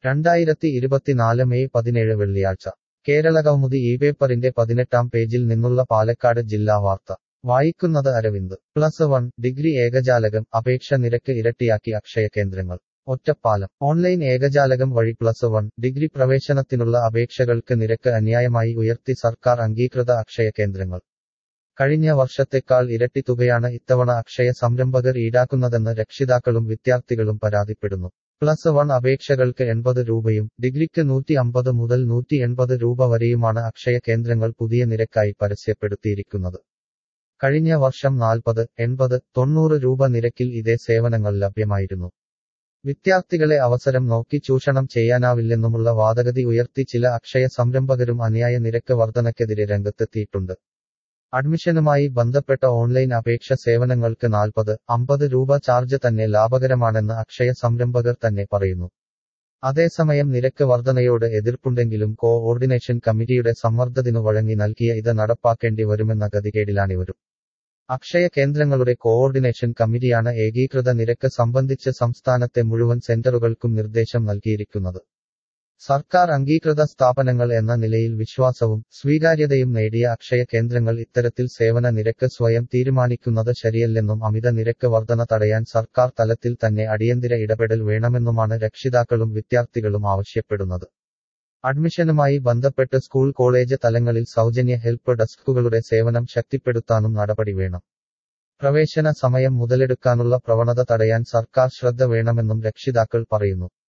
രണ്ടായിരത്തി ഇരുപത്തിനാല് മെയ് പതിനേഴ് വെള്ളിയാഴ്ച കേരള കൗമുദി ഈ പേപ്പറിന്റെ പതിനെട്ടാം പേജിൽ നിന്നുള്ള പാലക്കാട് ജില്ലാ വാർത്ത വായിക്കുന്നത് അരവിന്ദ് പ്ലസ് വൺ ഡിഗ്രി ഏകജാലകം അപേക്ഷ നിരക്ക് ഇരട്ടിയാക്കി അക്ഷയ കേന്ദ്രങ്ങൾ ഒറ്റപ്പാലം ഓൺലൈൻ ഏകജാലകം വഴി പ്ലസ് വൺ ഡിഗ്രി പ്രവേശനത്തിനുള്ള അപേക്ഷകൾക്ക് നിരക്ക് അന്യായമായി ഉയർത്തി സർക്കാർ അംഗീകൃത അക്ഷയ കേന്ദ്രങ്ങൾ കഴിഞ്ഞ വർഷത്തെക്കാൾ ഇരട്ടി തുകയാണ് ഇത്തവണ അക്ഷയ സംരംഭകർ ഈടാക്കുന്നതെന്ന് രക്ഷിതാക്കളും വിദ്യാർത്ഥികളും പരാതിപ്പെടുന്നു പ്ലസ് വൺ അപേക്ഷകൾക്ക് എൺപത് രൂപയും ഡിഗ്രിക്ക് നൂറ്റി അമ്പത് മുതൽ നൂറ്റി എൺപത് രൂപ വരെയുമാണ് അക്ഷയ കേന്ദ്രങ്ങൾ പുതിയ നിരക്കായി പരസ്യപ്പെടുത്തിയിരിക്കുന്നത് കഴിഞ്ഞ വർഷം നാൽപ്പത് എൺപത് തൊണ്ണൂറ് രൂപ നിരക്കിൽ ഇതേ സേവനങ്ങൾ ലഭ്യമായിരുന്നു വിദ്യാർത്ഥികളെ അവസരം നോക്കി ചൂഷണം ചെയ്യാനാവില്ലെന്നുമുള്ള വാദഗതി ഉയർത്തി ചില അക്ഷയ സംരംഭകരും അന്യായ നിരക്ക് വർധനയ്ക്കെതിരെ രംഗത്തെത്തിയിട്ടുണ്ട് അഡ്മിഷനുമായി ബന്ധപ്പെട്ട ഓൺലൈൻ അപേക്ഷ സേവനങ്ങൾക്ക് നാൽപ്പത് അമ്പത് രൂപ ചാർജ് തന്നെ ലാഭകരമാണെന്ന് അക്ഷയ സംരംഭകർ തന്നെ പറയുന്നു അതേസമയം നിരക്ക് വർധനയോട് എതിർപ്പുണ്ടെങ്കിലും കോ ഓർഡിനേഷൻ കമ്മിറ്റിയുടെ സമ്മർദ്ദത്തിനു വഴങ്ങി നൽകിയ ഇത് നടപ്പാക്കേണ്ടി വരുമെന്ന ഗതികേടിലാണിവരും അക്ഷയ കേന്ദ്രങ്ങളുടെ കോഓർഡിനേഷൻ കമ്മിറ്റിയാണ് ഏകീകൃത നിരക്ക് സംബന്ധിച്ച് സംസ്ഥാനത്തെ മുഴുവൻ സെന്ററുകൾക്കും നിർദ്ദേശം നൽകിയിരിക്കുന്നത് സർക്കാർ അംഗീകൃത സ്ഥാപനങ്ങൾ എന്ന നിലയിൽ വിശ്വാസവും സ്വീകാര്യതയും നേടിയ അക്ഷയ കേന്ദ്രങ്ങൾ ഇത്തരത്തിൽ സേവന നിരക്ക് സ്വയം തീരുമാനിക്കുന്നത് ശരിയല്ലെന്നും അമിത നിരക്ക് വർധന തടയാൻ സർക്കാർ തലത്തിൽ തന്നെ അടിയന്തര ഇടപെടൽ വേണമെന്നുമാണ് രക്ഷിതാക്കളും വിദ്യാർത്ഥികളും ആവശ്യപ്പെടുന്നത് അഡ്മിഷനുമായി ബന്ധപ്പെട്ട് സ്കൂൾ കോളേജ് തലങ്ങളിൽ സൗജന്യ ഹെൽപ്പ് ഡെസ്കുകളുടെ സേവനം ശക്തിപ്പെടുത്താനും നടപടി വേണം പ്രവേശന സമയം മുതലെടുക്കാനുള്ള പ്രവണത തടയാൻ സർക്കാർ ശ്രദ്ധ വേണമെന്നും രക്ഷിതാക്കൾ പറയുന്നു